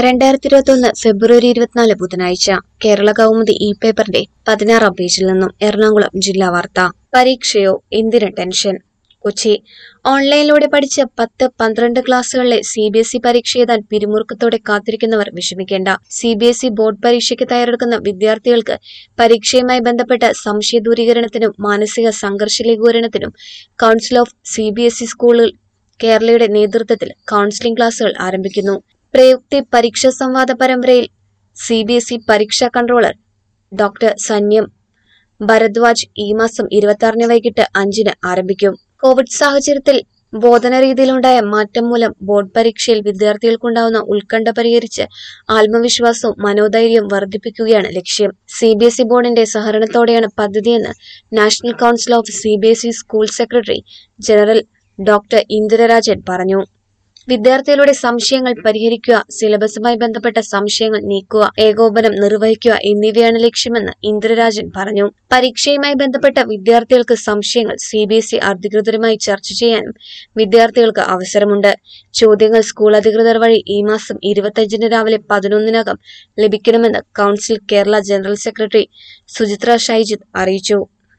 രണ്ടായിരത്തി ഇരുപത്തി ഒന്ന് ഫെബ്രുവരി ഇരുപത്തിനാല് ബുധനാഴ്ച കേരള കൗമുദി ഇ പേപ്പറിന്റെ പതിനാറാം പേജിൽ നിന്നും എറണാകുളം ജില്ലാ വാർത്ത പരീക്ഷയോ എന്തിന് ടെൻഷൻ കൊച്ചി ഓൺലൈനിലൂടെ പഠിച്ച പത്ത് പന്ത്രണ്ട് ക്ലാസ്സുകളിലെ സി ബി എസ് ഇ പരീക്ഷ എഴുതാൻ പിരിമുറുക്കത്തോടെ കാത്തിരിക്കുന്നവർ വിഷമിക്കേണ്ട C B S E board പരീക്ഷയ്ക്ക് തയ്യാറെടുക്കുന്ന വിദ്യാർത്ഥികൾക്ക് പരീക്ഷയുമായി ബന്ധപ്പെട്ട സംശയ ദൂരീകരണത്തിനും മാനസിക സംഘർഷ ലഘൂകരണത്തിനും council of C B S E സ്കൂളുകൾ കേരളയുടെ നേതൃത്വത്തിൽ കൗൺസിലിംഗ് ക്ലാസുകൾ ആരംഭിക്കുന്നു പ്രയുക്തി പരീക്ഷാ സംവാദ പരമ്പരയിൽ സി ബി എസ് ഇ പരീക്ഷാ കൺട്രോളർ ഡോക്ടർ സന്യം ഭരദ്വാജ് ഈ മാസം ഇരുപത്തി വൈകിട്ട് അഞ്ചിന് ആരംഭിക്കും കോവിഡ് സാഹചര്യത്തിൽ ബോധന രീതിയിലുണ്ടായ മാറ്റം മൂലം ബോർഡ് പരീക്ഷയിൽ വിദ്യാർത്ഥികൾക്കുണ്ടാവുന്ന ഉത്കണ്ഠ പരിഹരിച്ച് ആത്മവിശ്വാസവും മനോധൈര്യവും വർദ്ധിപ്പിക്കുകയാണ് ലക്ഷ്യം സി ബി എസ് ഇ ബോർഡിന്റെ സഹകരണത്തോടെയാണ് പദ്ധതിയെന്ന് national council of C B S E school secretary general doctor Indira Rajan പറഞ്ഞു വിദ്യാർത്ഥികളുടെ സംശയങ്ങൾ പരിഹരിക്കുക സിലബസുമായി ബന്ധപ്പെട്ട സംശയങ്ങൾ നീക്കുക ഏകോപനം നിർവഹിക്കുക എന്നിവയാണ് ലക്ഷ്യമെന്ന് ഇന്ദ്രരാജൻ പറഞ്ഞു പരീക്ഷയുമായി ബന്ധപ്പെട്ട വിദ്യാർത്ഥികൾക്ക് സംശയങ്ങൾ സി ബി എസ് ഇ അധികൃതരുമായി ചർച്ച ചെയ്യാനും വിദ്യാർത്ഥികൾക്ക് അവസരമുണ്ട് ചോദ്യങ്ങൾ സ്കൂൾ അധികൃതർ വഴി ഈ മാസം ഇരുപത്തിയഞ്ചിന് രാവിലെ പതിനൊന്നിനകം ലഭിക്കണമെന്ന് council Kerala general secretary Suchithra Shaijith അറിയിച്ചു